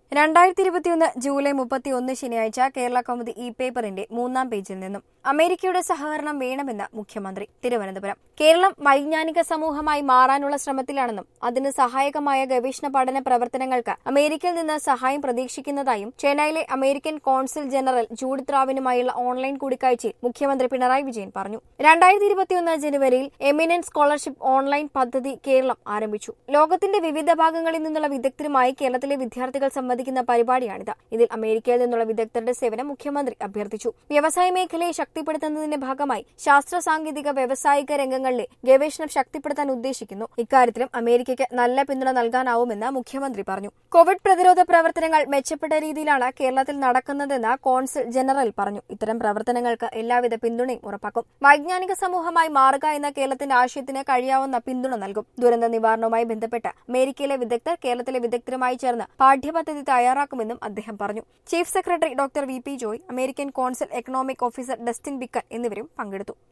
രണ്ടായിരത്തി ഇരുപത്തിയൊന്ന് ജൂലൈ മുപ്പത്തിയൊന്ന് ശനിയാഴ്ച കേരള കൗമുദി ഇ പേപ്പറിന്റെ മൂന്നാം പേജിൽ നിന്നും അമേരിക്കയുടെ സഹകരണം വേണമെന്ന് മുഖ്യമന്ത്രി തിരുവനന്തപുരം കേരളം വൈജ്ഞാനിക സമൂഹമായി മാറാനുള്ള ശ്രമത്തിലാണെന്നും അതിന് സഹായകമായ ഗവേഷണ പഠന പ്രവർത്തനങ്ങൾക്ക് അമേരിക്കയിൽ നിന്ന് സഹായം പ്രതീക്ഷിക്കുന്നതായും ചെന്നൈയിലെ അമേരിക്കൻ കോൺസുൽ ജനറൽ ജൂഡിത് റാവിനുമായുള്ള ഓൺലൈൻ കൂടിക്കാഴ്ചയിൽ മുഖ്യമന്ത്രി പിണറായി വിജയൻ പറഞ്ഞു രണ്ടായിരത്തി ഇരുപത്തിയൊന്ന് ജനുവരിയിൽ എമിനന്റ് സ്കോളർഷിപ്പ് ഓൺലൈൻ പദ്ധതി കേരളം ആരംഭിച്ചു ലോകത്തിന്റെ വിവിധ ഭാഗങ്ങളിൽ നിന്നുള്ള വിദഗ്ധരുമായി കേരളത്തിലെ വിദ്യാർത്ഥികൾ സംവദിക്കുന്ന പരിപാടിയാണിത് ഇതിൽ അമേരിക്കയിൽ നിന്നുള്ള വിദഗ്ധരുടെ സേവനം മുഖ്യമന്ത്രി അഭ്യർത്ഥിച്ചു വ്യവസായ മേഖലയെ ശക്തിപ്പെടുത്തുന്നതിന്റെ ഭാഗമായി ശാസ്ത്ര സാങ്കേതിക വ്യവസായിക രംഗങ്ങളിലെ ഗവേഷണം ശക്തിപ്പെടുത്താൻ ഉദ്ദേശിക്കുന്നു ഇക്കാര്യത്തിലും അമേരിക്കയ്ക്ക് നല്ല പിന്തുണ നൽകാനാവുമെന്ന് മുഖ്യമന്ത്രി പറഞ്ഞു കോവിഡ് പ്രതിരോധ പ്രവർത്തനങ്ങൾ മെച്ചപ്പെട്ട രീതിയിലാണ് കേരളത്തിൽ നടക്കുന്നതെന്ന് കോൺസുൽ ജനറൽ പറഞ്ഞു ഇത്തരം പ്രവർത്തനങ്ങൾക്ക് എല്ലാവിധ പിന്തുണയും ഉറപ്പാക്കും വൈജ്ഞാനിക സമൂഹമായി മാറുക എന്ന കേരളത്തിന്റെ ആശയത്തിന് കഴിയാവുന്ന പിന്തുണ നൽകും ദുരന്ത നിവാരണവുമായി ബന്ധപ്പെട്ട് അമേരിക്കയിലെ വിദഗ്ധർ കേരളത്തിലെ വിദഗ്ധരുമായി ചേർന്ന് പാഠ്യപദ്ധതി തയ്യാറാക്കുമെന്നും അദ്ദേഹം പറഞ്ഞു chief secretary doctor V P Joy American consul economic officer Dustin Bicken എന്നിവരും പങ്കെടുത്തു